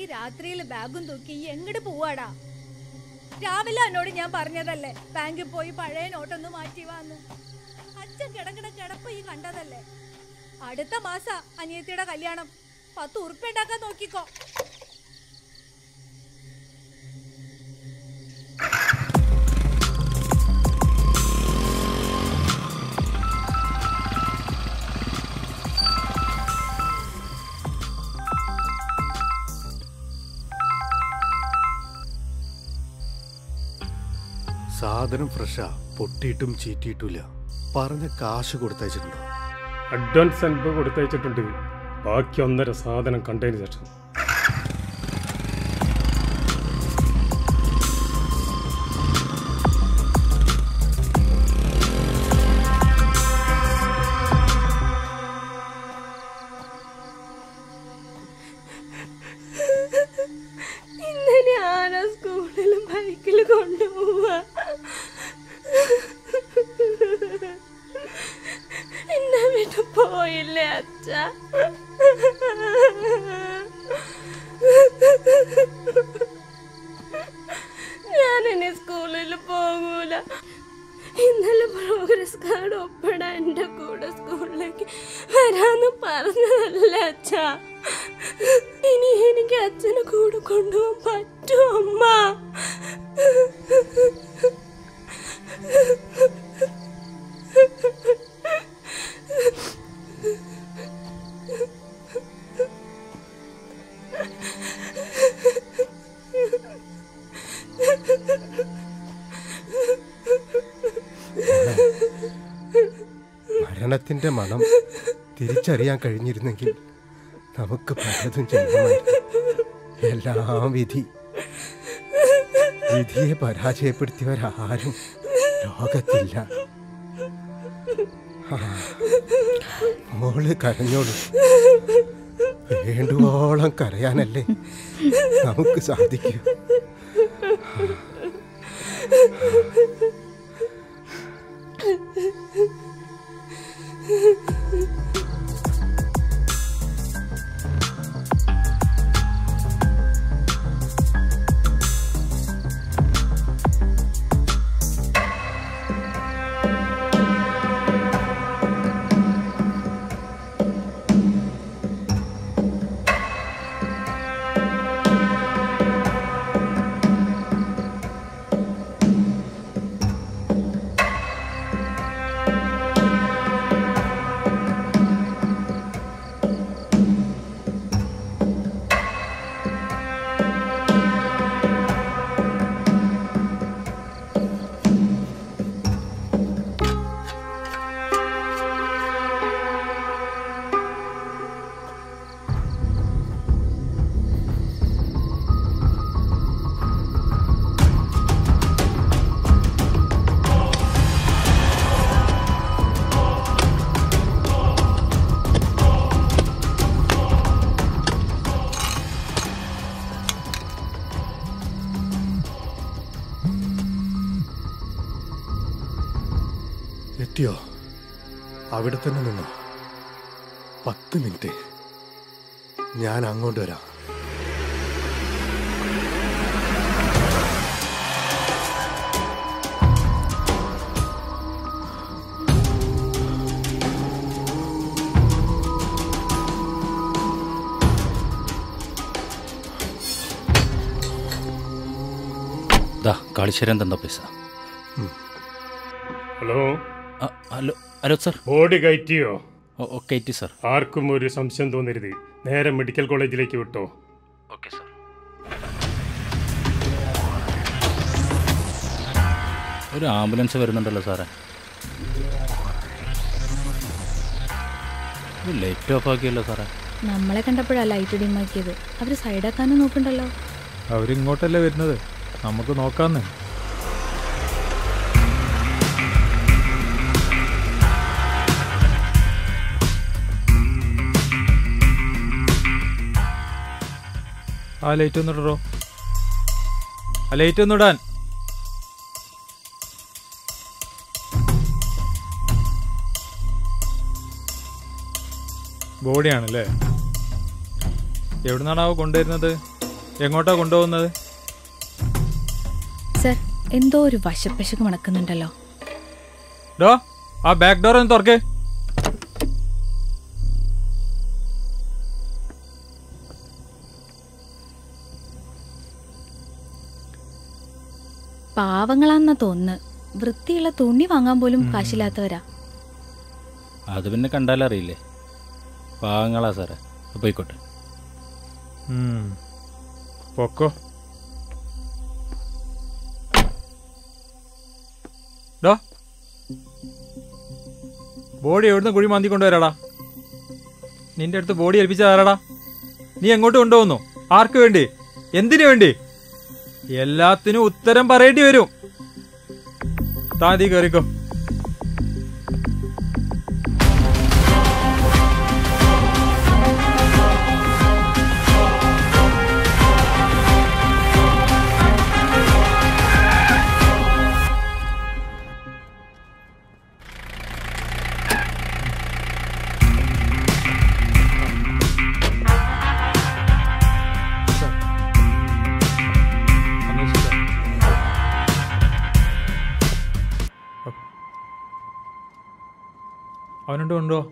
രാത്രിയിൽ ബാഗും തൂക്കി ഈ എങ്ങോട്ട് പോവാടാ രാവിലെ എന്നോട് ഞാൻ പറഞ്ഞതല്ലേ ബാങ്കിൽ പോയി പഴയ നോട്ടൊന്ന് മാറ്റി വാന്ന് അച്ഛൻ കിടക്കിട കിടപ്പ് ഈ കണ്ടതല്ലേ അടുത്ത മാസ അനിയത്തിയുടെ കല്യാണം പത്ത് ഉറുപ്പ്യ ഉണ്ടാക്കാൻ നോക്കിക്കോ സാധനം ഫ്രഷാ പൊട്ടിയിട്ടും ചീറ്റിയിട്ടുമില്ല പറഞ്ഞ കാശ് കൊടുത്തയച്ചിട്ടുണ്ടോ അഡ്വാൻസ് അൻപത് കൊടുത്തയച്ചിട്ടുണ്ട് ബാക്കി ഒന്നര സാധനം കണ്ടതിന് ശേഷം ഇന്നലെ ആരാ സ്കൂളിലും ബൈക്കിൽ കൊണ്ടുപോവാ എന്നെ വിട്ട് പോയില്ലേ അച്ഛ ഞാനിനി സ്കൂളിൽ പോകൂല ഇന്നലെ പ്രോഗ്രസ് കാർഡ് ഒപ്പിടാൻ എൻ്റെ കൂടെ സ്കൂളിലേക്ക് വരാന്ന് പറഞ്ഞതല്ല അച്ഛാ ഇനി എനിക്ക് അച്ഛനെ കൂടെ കൊണ്ടുപോകാൻ പറ്റുമോ അമ്മ മരണത്തിന്റെ മണം തിരിച്ചറിയാൻ കഴിഞ്ഞിരുന്നെങ്കിൽ നമുക്ക് പലതും ചെയ്യാമായിരുന്നു എല്ലാം വിധി വിധിയെ പരാജയപ്പെടുത്തിയവരാരും ലോകത്തില്ല ആ, മോള് കരഞ്ഞോളൂ വേണ്ടുവോളം കരയാനല്ലേ നമുക്ക് സാധിക്കൂ എത്തിയോ അവിടെ തന്നെ നിന്നോ പത്ത് മിനിറ്റ് ഞാൻ അങ്ങോട്ട് വരാം ദാ കാളിശ്ശേരം തന്ന പൈസ ഹലോ ആ, ഹലോ ഹലോ സർ ബോഡി കയറ്റിയോ ഓക്കെ എത്തി സർ ആർക്കും ഒരു സംശയം തോന്നരുത് നേരെ മെഡിക്കൽ കോളേജിലേക്ക് വിട്ടോ ഓക്കെ സർ ഒരു ആംബുലൻസ് വരുന്നുണ്ടല്ലോ സാറേ ഇത് ലൈറ്റ് ഓഫ് ആക്കിയല്ലോ സാറേ നമ്മളെ കണ്ടപ്പോഴാ ലൈറ്റ് ഡിമാക്കിയത് അവര് സൈഡാക്കാനും നോക്കണ്ടല്ലോ അവരിങ്ങോട്ടല്ലേ വരുന്നത് നമുക്ക് നോക്കാന്ന് ആ ലൈറ്റ് ഒന്നിടറോ ആ ലൈറ്റ് ഒന്നിടാൻ ബോഡിയാണല്ലേ എവിടെ നിന്നാണാവോ കൊണ്ടുവരുന്നത് എങ്ങോട്ടാ കൊണ്ടുപോകുന്നത് സർ എന്തോ ഒരു വശപ്പശക്ക് മണക്കുന്നുണ്ടല്ലോ ഡോ ആ ബാക്ക് ഡോർ ഒന്ന് തുറക്ക് പാവങ്ങളാന്നാ തോന്നുന്നു വൃത്തിയുള്ള തുണി വാങ്ങാൻ പോലും കാശില്ലാത്തവരാ അത് പിന്നെ കണ്ടാലറിയില്ലേ പാവങ്ങളാ സാറേ പോയിക്കോട്ടെ ഉം. പൊക്കോ ഡോ ബോഡി എവിടുന്ന് കുഴി മാന്തി കൊണ്ടുവരാടാ നിന്റെ അടുത്ത് ബോഡി ഏൽപ്പിച്ച ആരാടാ നീ എങ്ങോട്ട് കൊണ്ടുപോകുന്നു ആർക്ക് വേണ്ടി എന്തിനു വേണ്ടി എല്ലാത്തിനും ഉത്തരം പറയേണ്ടി വരും താതി കയറിക്കോ അന്വേഷിക്കാം അവനുണ്ട് കൊണ്ടുപോ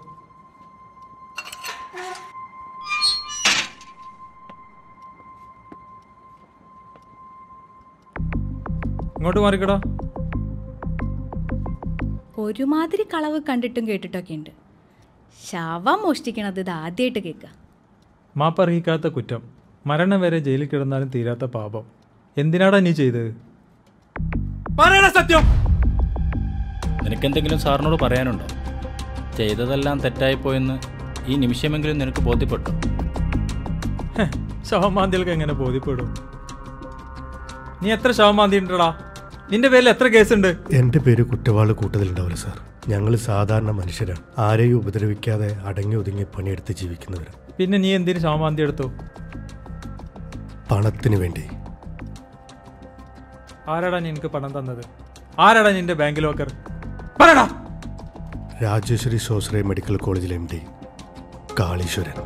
ഇങ്ങോട്ട് മാറിക്കടാ ഒരുമാതിരി കളവ് കണ്ടിട്ടും കേട്ടിട്ടൊക്കെ ഉണ്ട് ശവം മോഷ്ടിക്കണത് ഇത് ആദ്യമായിട്ട് കേൾക്കുക മാപ്പർഹിക്കാത്ത കുറ്റം മരണം വരെ ജയിലിൽ കിടന്നാലും തീരാത്ത പാപം എന്തിനാടാ നീ ചെയ്തത് പറയണ സത്യം നിനക്കെന്തെങ്കിലും സാറിനോട് പറയാനുണ്ടോ ചെയ്തതെല്ലാം തെറ്റായിപ്പോയെന്ന് ഈ നിമിഷമെങ്കിലും നിനക്ക് ബോധ്യപ്പെട്ടു ശവമാന്തികൾക്ക് എങ്ങനെ ബോധ്യപ്പെടും നീ എത്ര ശവമാന്തി ഉണ്ടടാ നിന്റെ പേരിൽ എത്ര കേസുണ്ട് എൻ്റെ പേര് കുറ്റവാള് കൂട്ടത്തിലുണ്ടാവില്ല സാർ ഞങ്ങൾ സാധാരണ മനുഷ്യരാണ് ആരെയും ഉപദ്രവിക്കാതെ അടങ്ങി ഒതുങ്ങി പണിയെടുത്ത് ജീവിക്കുന്നവർ പിന്നെ നീ എന്തിനു ശവമാന്തി എടുത്തു പണത്തിന് വേണ്ടി ആരാടാ നിനക്ക് പണം തന്നത് ആരാടാ നിന്റെ ബാങ്ക് ലോക്കർ പറയടാ രാജേശ്വരി സ്വാശ്രയ മെഡിക്കൽ കോളേജിലെ എം ഡി കാളീശ്വരൻ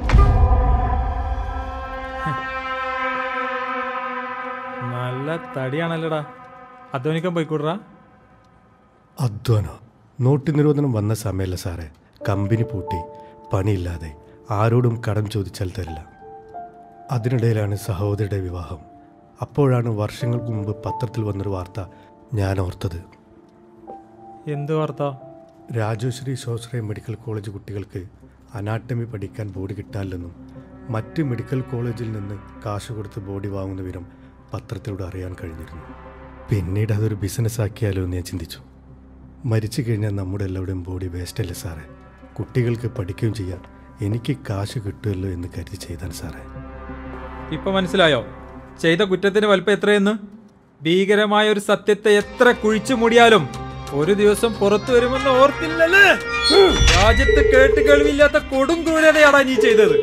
നല്ല തടിയാണല്ലോടാ അധ്വാനിക്കാൻ പോയിക്കൂടാ അധ്വാനം നോട്ട് നിരോധനം വന്ന സമയമല്ല സാറേ കമ്പനി പൂട്ടി പണിയില്ലാതെ ആരോടും കടം ചോദിച്ചാൽ തരില്ല അതിനിടയിലാണ് സഹോദരിയുടെ വിവാഹം അപ്പോഴാണ് വർഷങ്ങൾക്ക് മുമ്പ് പത്രത്തിൽ വന്നൊരു വാർത്ത ഞാൻ ഓർത്തത് എന്ത് വാർത്ത രാജേശ്വരി സ്വാശ്രയ മെഡിക്കൽ കോളേജ് കുട്ടികൾക്ക് അനാട്ടമി പഠിക്കാൻ ബോഡി കിട്ടാനില്ലെന്നും മറ്റ് മെഡിക്കൽ കോളേജിൽ നിന്ന് കാശ് കൊടുത്ത് ബോഡി വാങ്ങുന്ന വിവരം പത്രത്തിലൂടെ അറിയാൻ കഴിഞ്ഞിരുന്നു പിന്നീട് അതൊരു ബിസിനസ് ആക്കിയാലോ എന്ന് ഞാൻ ചിന്തിച്ചു മരിച്ചു കഴിഞ്ഞാൽ നമ്മുടെ എല്ലാവരുടെയും ബോഡി വേസ്റ്റ് അല്ലേ സാറേ കുട്ടികൾക്ക് പഠിക്കുകയും ചെയ്യാം എനിക്ക് കാശ് കിട്ടുമല്ലോ എന്ന് കരുതി ചെയ്താൽ സാറേ ഇപ്പൊ മനസ്സിലായോ ചെയ്ത കുറ്റത്തിന് വലിപ്പം എത്രയെന്ന് ഭീകരമായ ഒരു സത്യത്തെ എത്ര കുഴിച്ചു മൂടിയാലും ഒരു ദിവസം പുറത്തു വരുമെന്ന് ഓർത്തില്ലല്ലേ രാജ്യത്ത് കേട്ട് കേൾവില്ലാത്ത കൊടും ക്രൂരതയാടാ നീ ചെയ്തത്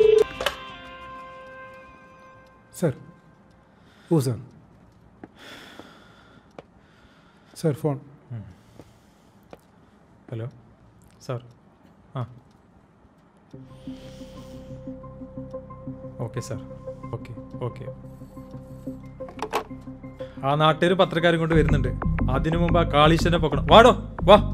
സർ ഓ sir sir phone hello sir ആ ഓക്കെ സാർ ഓക്കെ ഓക്കെ ആ നാട്ടുകാർ പത്രക്കാരും കൊണ്ട് വരുന്നുണ്ട് അതിനു മുമ്പ് ആ കാളീശ്വരനെ പൊക്കണം വാടോ വാ